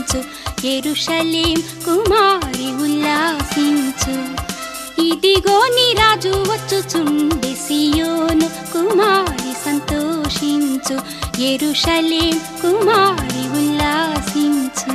సంతోషించు ఎరుషలేం కుమారి ఉల్లాసించు ఇదిగో నీ రాజు వచ్చుచుండి సియోను కుమారి సంతోషించు ఎరుషలేం కుమారి ఉల్లాసించు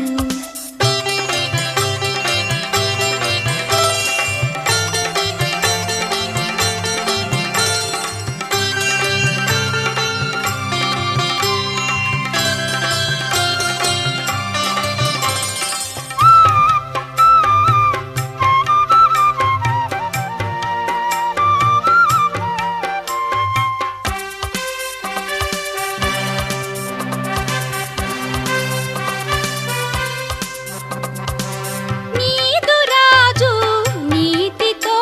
నీదు రాజు నీతితో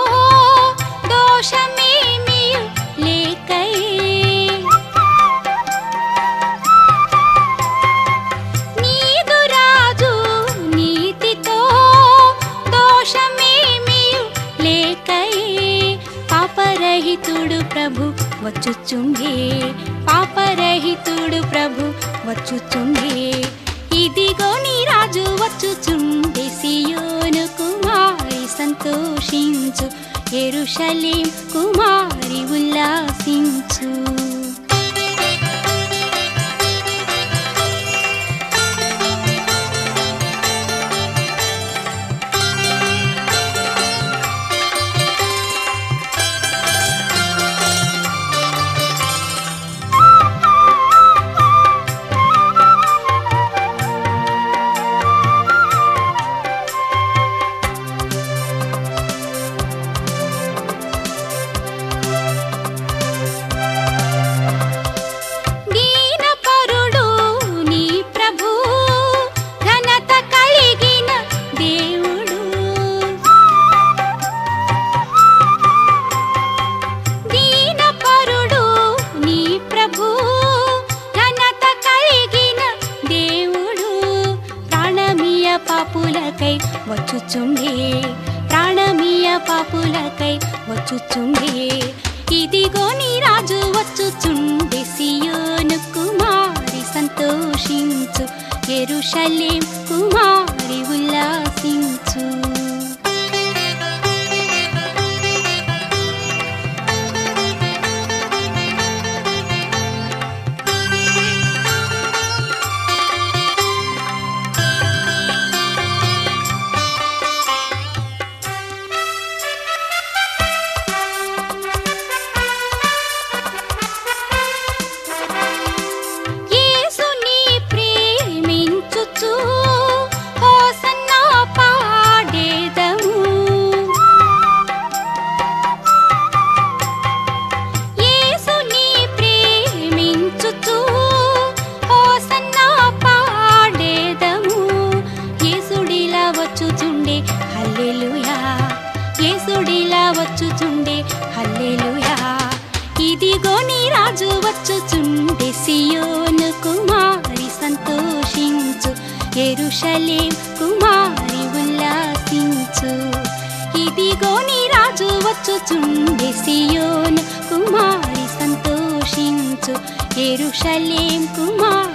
దోషమేమీ లేకై నీదు రాజు నీతితో దోషమేమీ లేకై పాపరహితుడు ప్రభు వచ్చుచుండే పాపరహితుడు ప్రభు వచ్చుచుండే ఇదిగో నీ రాజు వచ్చుచుండే సియోను కుమారి సంతోషించు ఎరుషలేం కుమారి ఉల్లాసించు దీనపరుడు నీ ప్రభు ఘనత కలిగిన దేవుడు దీనపరుడు నీ ప్రభు ఘనత కలిగిన దేవుడు ప్రాణమీయ పాపులకై వచ్చుచుండే ప్రాణమీయ పాపులకై వచ్చుచుండే ఇదిగో నీ రాజు వచ్చుచుండే సియోను కుమారి సంతోషించు ఎరుషలేం కుమారి ఉల్లాసించు యేసుని ప్రేమించుచు హోసన్నా పాడేదము యేసుని ప్రేమించుచు హోసన్నా పాడేదము యేసుడిలా వచ్చుచుండే హల్లెలూయా యేసుడిలా వచ్చుచుండే హల్లెలూయా ఇదిగో నీ రాజు వచ్చుచుండే సియోను కుమారి సంతోషించు ఎరుషలేం కుమారి ఉల్లాసించు ఇదిగో నీ రాజు వచ్చుచుండే సియోను కుమారి సంతోషించు ఎరుషలేం కుమారి